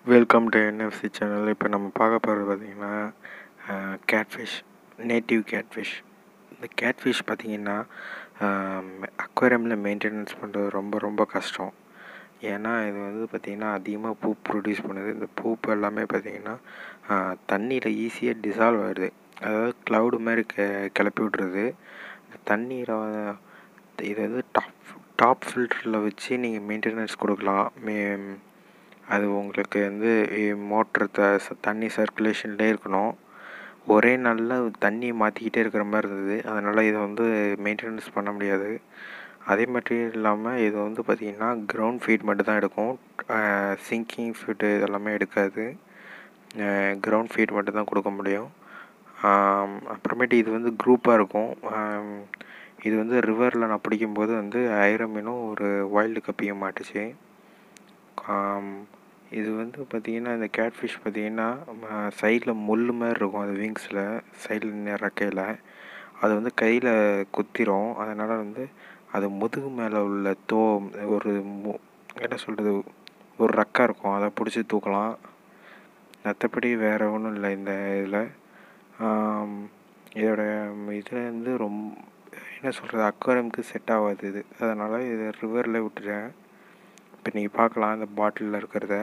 welcome to NFC channel இப்போ நம்ம பார்க்க போகிறது பார்த்திங்கன்னா கேட்ஃபிஷ் நேட்டிவ் கேட்ஃபிஷ் இந்த கேட்ஃபிஷ் பார்த்திங்கன்னா அக்வேரியமில் மெயின்டெனன்ஸ் பண்ணுறது ரொம்ப ரொம்ப கஷ்டம் ஏன்னா இது வந்து பார்த்திங்கன்னா அதிகமாக பூ ப்ரொடியூஸ் பண்ணுது இந்த பூப்பு எல்லாமே பார்த்திங்கன்னா தண்ணியில் ஈஸியாக டிசால்வ் ஆகிடுது அதாவது க்ளவுடு மாதிரி கெ கிளப்பி விட்ருது தண்ணீரை இது வந்து டாப் டாப் ஃபில்டரில் வச்சு நீங்கள் மெயின்டெனன்ஸ் கொடுக்கலாம் மே அது உங்களுக்கு வந்து மோட்ரு த தண்ணி சர்க்குலேஷன்லேயே இருக்கணும் ஒரே நாளில் தண்ணி மாற்றிக்கிட்டே இருக்கிற மாதிரி இருந்தது அதனால் இதை வந்து மெயின்டெனன்ஸ் பண்ண முடியாது அதே மட்டும் இல்லாமல் இது வந்து பார்த்திங்கன்னா க்ரௌண்ட் ஃபீட் மட்டும் தான் எடுக்கும் சிங்கிங் ஃபீட்டு இதெல்லாமே எடுக்காது க்ரௌண்ட் ஃபீட் மட்டும் தான் கொடுக்க முடியும் அப்புறமேட்டு இது வந்து குரூப்பாக இருக்கும் இது வந்து ரிவரில் நான் பிடிக்கும்போது வந்து ஐரமீனும் ஒரு வைல்டு கப்பியும் மாட்டுச்சு இது வந்து பார்த்திங்கன்னா இந்த கேட்ஃபிஷ் பார்த்திங்கன்னா சைடில் முள் மாதிரி இருக்கும் அது விங்ஸில் சைடில் ரெக்கையில் அது வந்து கையில் குத்திரும் அதனால் வந்து அது முதுகு மேலே உள்ள தோ ஒரு என்ன சொல்கிறது ஒரு ரெக்கை இருக்கும் அதை பிடிச்சி தூக்கலாம் மற்றபடி வேறு ஒன்றும் இல்லை இந்த இதில் இதோட இதில் வந்து ரொம்ப என்ன சொல்கிறது அக்வாரியமுக்கு செட் ஆகாது இது அதனால் இதை ரிவரில் விட்டுட்டேன் இப்போ நீங்கள் பார்க்கலாம் இந்த பாட்டிலில் இருக்கிறத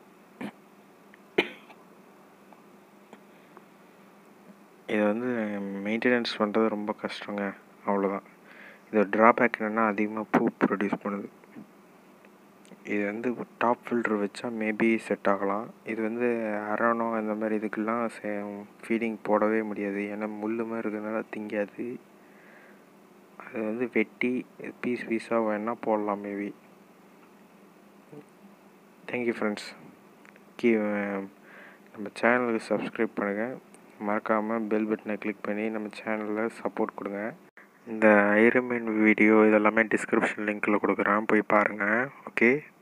இதை வந்து மெயின்டெனன்ஸ் பண்ணுறது ரொம்ப கஷ்டங்க அவ்வளோதான் இதோட ட்ராபேக் என்னென்னா அதிகமாக பூ ப்ரொடியூஸ் பண்ணுது இது வந்து டாப் ஃபில்ட்ரு வச்சா மேபி செட் ஆகலாம் இது வந்து அரணோ அந்த மாதிரி இதுக்கெல்லாம் ஃபீடிங் போடவே முடியாது ஏன்னா முள் மாதிரி இருக்கிறதுனால திங்காது அது வந்து வெட்டி பீஸ் பீஸாக வேணால் போடலாம் மேபி தேங்க்யூ ஃப்ரெண்ட்ஸ் கீ நம்ம சேனலுக்கு சப்ஸ்கிரைப் பண்ணுங்கள் மறக்காமல் பெல் பட்டனை கிளிக் பண்ணி நம்ம சேனலில் சப்போர்ட் கொடுங்க இந்த ஐரமீன் வீடியோ இதெல்லாமே டிஸ்கிரிப்ஷன் லிங்க்கில் கொடுக்குறேன் போய் பாருங்கள் ஓகே